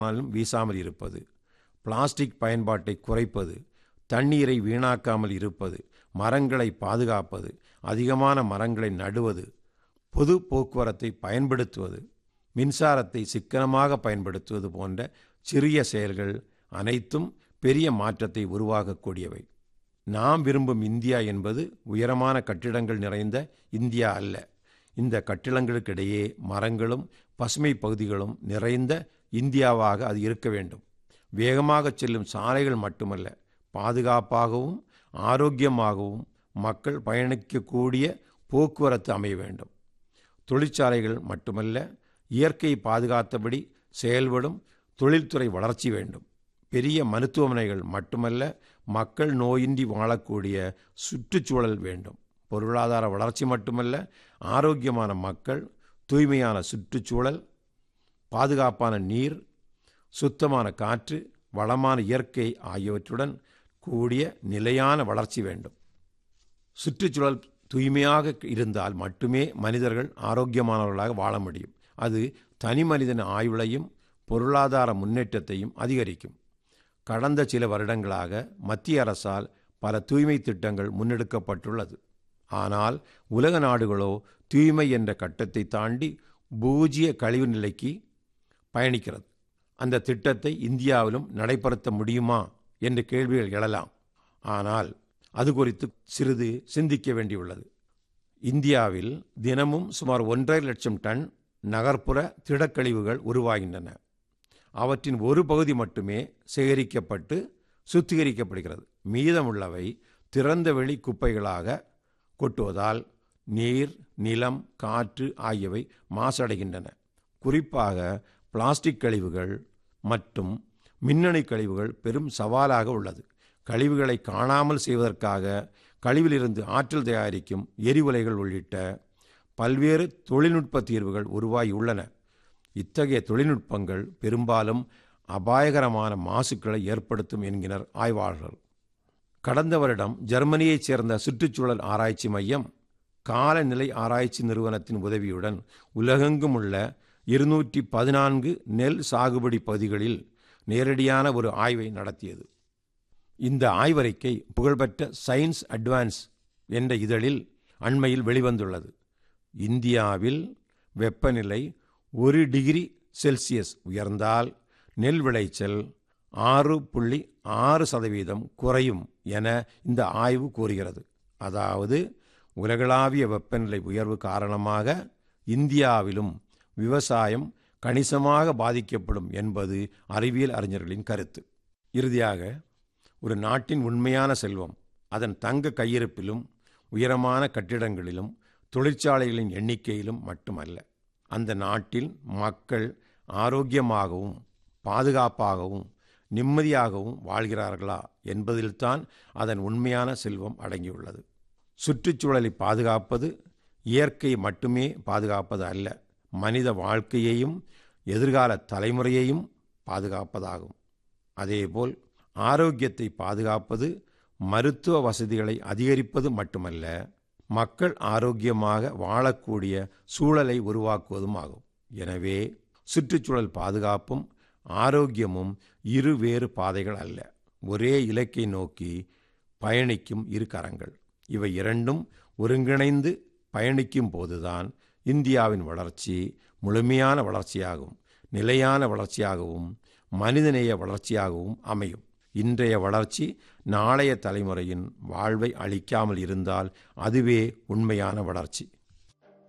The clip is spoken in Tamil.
ஆனாலும் வீசாமல் இருப்பது பிளாஸ்டிக் பயன்பாட்டை குறைப்பது தண்ணீரை வீணாக்காமல் இருப்பது மரங்களை பாதுகாப்பது அதிகமான மரங்களை நடுவது பொது போக்குவரத்தை பயன்படுத்துவது மின்சாரத்தை சிக்கனமாக பயன்படுத்துவது போன்ற சிறிய செயல்கள் அனைத்தும் பெரிய மாற்றத்தை உருவாக்கக்கூடியவை நாம் விரும்பும் இந்தியா என்பது உயரமான கட்டிடங்கள் நிறைந்த இந்தியா அல்ல இந்த கட்டிடங்களுக்கிடையே மரங்களும் பசுமை பகுதிகளும் நிறைந்த இந்தியாவாக அது இருக்க வேண்டும் வேகமாக செல்லும் சாலைகள் மட்டுமல்ல பாதுகாப்பாகவும் ஆரோக்கியமாகவும் மக்கள் பயணிக்கக்கூடிய போக்குவரத்து அமைய வேண்டும் தொழிற்சாலைகள் மட்டுமல்ல இயற்கை பாதுகாத்தபடி செயல்படும் தொழில்துறை வளர்ச்சி வேண்டும் பெரிய மருத்துவமனைகள் மட்டுமல்ல மக்கள் நோயின்றி வாழக்கூடிய சுற்றுச்சூழல் வேண்டும் பொருளாதார வளர்ச்சி மட்டுமல்ல ஆரோக்கியமான மக்கள் தூய்மையான சுற்றுச்சூழல் பாதுகாப்பான நீர் சுத்தமான காற்று வளமான இயற்கை ஆகியவற்றுடன் கூடிய நிலையான வளர்ச்சி வேண்டும் சுற்றுச்சூழல் தூய்மையாக இருந்தால் மட்டுமே மனிதர்கள் ஆரோக்கியமானவர்களாக வாழ முடியும் அது தனி மனிதன் ஆயுளையும் பொருளாதார முன்னேற்றத்தையும் அதிகரிக்கும் கடந்த சில வருடங்களாக மத்திய அரசால் பல தூய்மை திட்டங்கள் முன்னெடுக்கப்பட்டுள்ளது ஆனால் உலக நாடுகளோ தூய்மை என்ற கட்டத்தை தாண்டி பூஜ்ய கழிவு நிலைக்கு பயணிக்கிறது அந்த திட்டத்தை இந்தியாவிலும் நடைபெறுத்த முடியுமா என்று கேள்விகள் எழலாம் ஆனால் அது குறித்து சிறிது சிந்திக்க வேண்டியுள்ளது இந்தியாவில் தினமும் சுமார் ஒன்றரை லட்சம் டன் நகர்ப்புற திடக்கழிவுகள் உருவாகின்றன அவற்றின் ஒரு பகுதி மட்டுமே சேகரிக்கப்பட்டு சுத்திகரிக்கப்படுகிறது மீதமுள்ளவை திறந்தவெளி குப்பைகளாக கொட்டுவதால் நீர் நிலம் காற்று ஆகியவை மாசடைகின்றன குறிப்பாக பிளாஸ்டிக் கழிவுகள் மற்றும் மின்னணு கழிவுகள் பெரும் சவாலாக உள்ளது கழிவுகளை காணாமல் செய்வதற்காக கழிவிலிருந்து ஆற்றல் தயாரிக்கும் எரிவுலைகள் உள்ளிட்ட பல்வேறு தொழில்நுட்ப தீர்வுகள் உருவாகியுள்ளன இத்தகைய தொழில்நுட்பங்கள் பெரும்பாலும் அபாயகரமான மாசுக்களை ஏற்படுத்தும் என்கினர் ஆய்வாளர்கள் கடந்த வருடம் ஜெர்மனியைச் சேர்ந்த சுற்றுச்சூழல் ஆராய்ச்சி மையம் காலநிலை ஆராய்ச்சி நிறுவனத்தின் உதவியுடன் உலகெங்கும் உள்ள இருநூற்றி பதினான்கு நெல் சாகுபடி பகுதிகளில் நேரடியான ஒரு ஆய்வை நடத்தியது இந்த ஆய்வறிக்கை புகழ்பெற்ற சயின்ஸ் அட்வான்ஸ் என்ற இதழில் அண்மையில் வெளிவந்துள்ளது இந்தியாவில் வெப்பநிலை ஒரு டிகிரி செல்சியஸ் உயர்ந்தால் நெல் விளைச்சல் ஆறு புள்ளி ஆறு சதவீதம் குறையும் என இந்த ஆய்வு கூறுகிறது அதாவது உலகளாவிய வெப்பநிலை உயர்வு காரணமாக இந்தியாவிலும் விவசாயம் கணிசமாக பாதிக்கப்படும் என்பது அறிவியல் அறிஞர்களின் கருத்து இறுதியாக ஒரு நாட்டின் உண்மையான செல்வம் அதன் தங்க கையிருப்பிலும் உயரமான கட்டிடங்களிலும் தொழிற்சாலைகளின் எண்ணிக்கையிலும் மட்டுமல்ல அந்த நாட்டில் மக்கள் ஆரோக்கியமாகவும் பாதுகாப்பாகவும் நிம்மதியாகவும் வாழ்கிறார்களா என்பதில்தான் அதன் உண்மையான செல்வம் அடங்கியுள்ளது சுற்றுச்சூழலை பாதுகாப்பது இயற்கை மட்டுமே பாதுகாப்பது அல்ல மனித வாழ்க்கையையும் எதிர்கால தலைமுறையையும் பாதுகாப்பதாகும் அதேபோல் ஆரோக்கியத்தை பாதுகாப்பது மருத்துவ வசதிகளை அதிகரிப்பது மட்டுமல்ல மக்கள் ஆரோக்கியமாக வாழக்கூடிய சூழலை உருவாக்குவதும் ஆகும் எனவே சுற்றுச்சூழல் பாதுகாப்பும் ஆரோக்கியமும் இரு வேறு பாதைகள் அல்ல ஒரே இலக்கை நோக்கி பயணிக்கும் இரு கரங்கள் இவை இரண்டும் ஒருங்கிணைந்து பயணிக்கும் போதுதான் இந்தியாவின் வளர்ச்சி முழுமையான வளர்ச்சியாகும் நிலையான வளர்ச்சியாகவும் மனிதநேய வளர்ச்சியாகவும் அமையும் இன்றைய வளர்ச்சி நாளைய தலைமுறையின் வாழ்வை அளிக்காமல் இருந்தால் அதுவே உண்மையான வளர்ச்சி